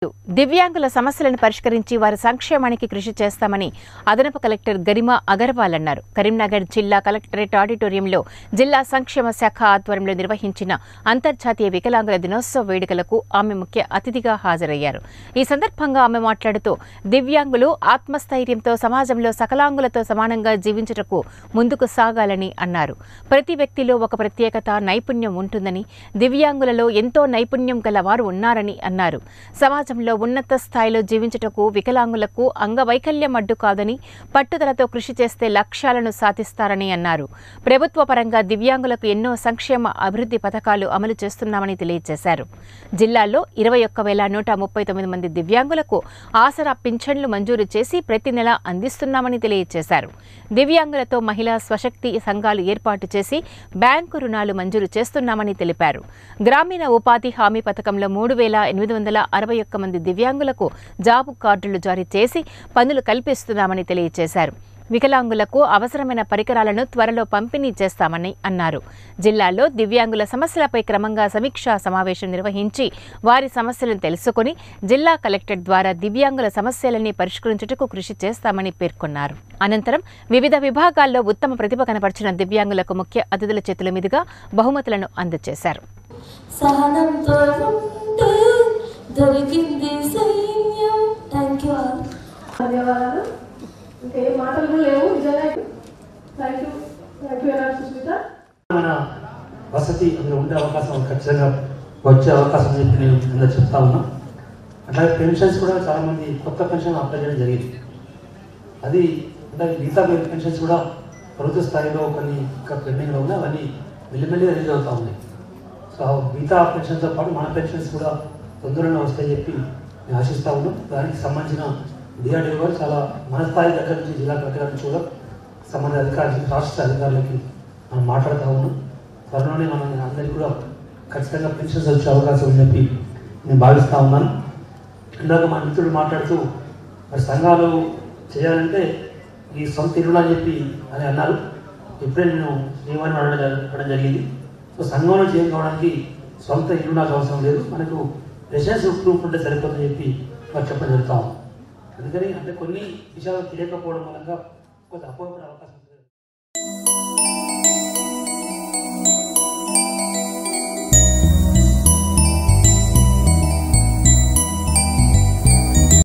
దివ్యాంగుల సమస్యలను పరిష్కరించి వారి సంక్షేమానికి కృషి చేస్తామని అదనపు కలెక్టర్ గరిమా అగర్వాల్ అన్నారు కరీంనగర్ జిల్లా కలెక్టరేట్ ఆడిటోరియంలో జిల్లా సంక్షేమ శాఖ ఆధ్వర్యంలో నిర్వహించిన అంతర్జాతీయ వికలాంగుల దినోత్సవ వేడుకలకు ఆమె ముఖ్య అతిథిగా హాజరయ్యారు ఈ సందర్భంగా ఆమె మాట్లాడుతూ దివ్యాంగులు ఆత్మస్థైర్యంతో సమాజంలో సకలాంగులతో సమానంగా జీవించుటకు ముందుకు సాగాలని అన్నారు ప్రతి వ్యక్తిలో ఒక ప్రత్యేకత నైపుణ్యం ఉంటుందని దివ్యాంగులలో ఎంతో నైపుణ్యం గల వారు ఉన్నారని అన్నారు సమాజంలో ఉన్నత స్థాయిలో జీవించుటకు వికలాంగులకు అంగవైకల్యం అడ్డు కాదని పట్టుదలతో కృషి చేస్తే లక్ష్యాలను సాధిస్తారని అన్నారు ప్రభుత్వ పరంగా దివ్యాంగులకు ఎన్నో సంక్షేమ అభివృద్ధి పథకాలు అమలు చేస్తున్నామని తెలియజేశారు జిల్లాలో ఇరవై ఒక్క వేల నూట ముప్పై తొమ్మిది మంది దివ్యాంగులకు ఆసరా పింఛన్లు మంజూరు చేసి ప్రతి నెల అందిస్తున్నామని తెలియజేశారు దివ్యాంగులతో మహిళా స్వశక్తి సంఘాలు ఏర్పాటు చేసి బ్యాంకు రుణాలు మంజూరు చేస్తున్నామని తెలిపారు గ్రామీణ ఉపాధి హామీ పథకంలో మూడు వేల ఎనిమిది వందల అరవై ఒక్క మంది దివ్యాంగులకు జాబు కార్డులు జారీ చేసి పనులు కల్పిస్తున్నామని తెలియజేశారు వికలాంగులకు అవసరమైన పరికరాలను త్వరలో పంపిణీ చేస్తామని అన్నారు జిల్లాలో దివ్యాంగుల సమస్యలపై క్రమంగా సమీక్షా సమావేశం నిర్వహించి వారి సమస్యలను తెలుసుకుని జిల్లా కలెక్టర్ ద్వారా దివ్యాంగుల సమస్యలన్నీ పరిష్కరించుటకు కృషి చేస్తామని పేర్కొన్నారు అనంతరం వివిధ విభాగాల్లో ఉత్తమ ప్రతిభ కనపరిచిన దివ్యాంగులకు ముఖ్య అతిథుల చేతుల మీదుగా బహుమతులను అందజేశారు సహనంతో ఉంటే దొరికింది సైన్యం థ్యాంక్ యూ ఆల్ ధన్యవాదాలు ఇంకా ఏ మాటలు కూడా లేవు నిజంగా thank you thank you very Sushmita మన వసతి అందులో ఉండే అవకాశం ఖచ్చితంగా వచ్చే అవకాశం అని చెప్పి నేను కింద చెప్తా ఉన్నా అట్లాగే పెన్షన్స్ కూడా చాలామంది కొత్త పెన్షన్ అప్లై చేయడం జరిగింది అది అంటే మిగతా పెన్షన్స్ కూడా ప్రభుత్వ స్థాయిలో కొన్ని ఇంకా పెండింగ్లో ఉన్నాయి అవన్నీ మెల్లిమెల్లిగా రిలీజ్ అవుతూ ఉన్నాయి సో మిగతా పెన్షన్తో పాటు మన పెన్షన్స్ కూడా తొందరగా వస్తాయని చెప్పి నేను ఆశిస్తా ఉన్నాం దానికి సంబంధించిన డిఆర్డీఓ గారు చాలా మన స్థాయి దగ్గర నుంచి జిల్లా కలెక్టర్ నుంచి కూడా సంబంధిత అధికారులకి రాష్ట్ర అధికారులకి మనం మాట్లాడుతూ ఉన్నాం త్వరలోనే మనం అందరికీ కూడా ఖచ్చితంగా పెన్షన్స్ వచ్చే అవకాశం ఉందని చెప్పి నేను భావిస్తూ ఉన్నాను ఇందాక మా మిత్రుడు మాట్లాడుతూ మరి సంఘాలు చేయాలంటే ఈ సొంత ఇల్లు అని చెప్పి అని అన్నారు ఇప్పుడే నేను నియమాన్ని అడగడం జరి- అడగడం జరిగింది సో సంఘంలో చేయం కావడానికి సొంత ఇల్లు నాకు అవసరం లేదు మనకు రెసిడెన్స్ ప్రూఫ్ ఉంటే సరిపోతుందని చెప్పి వారు చెప్పడం జరుగుతాం అందుకని అంటే కొన్ని విషయాలు తెలియకపోవడం మూలంగా కొంత అపోహపడే అవకాశం ఉంది.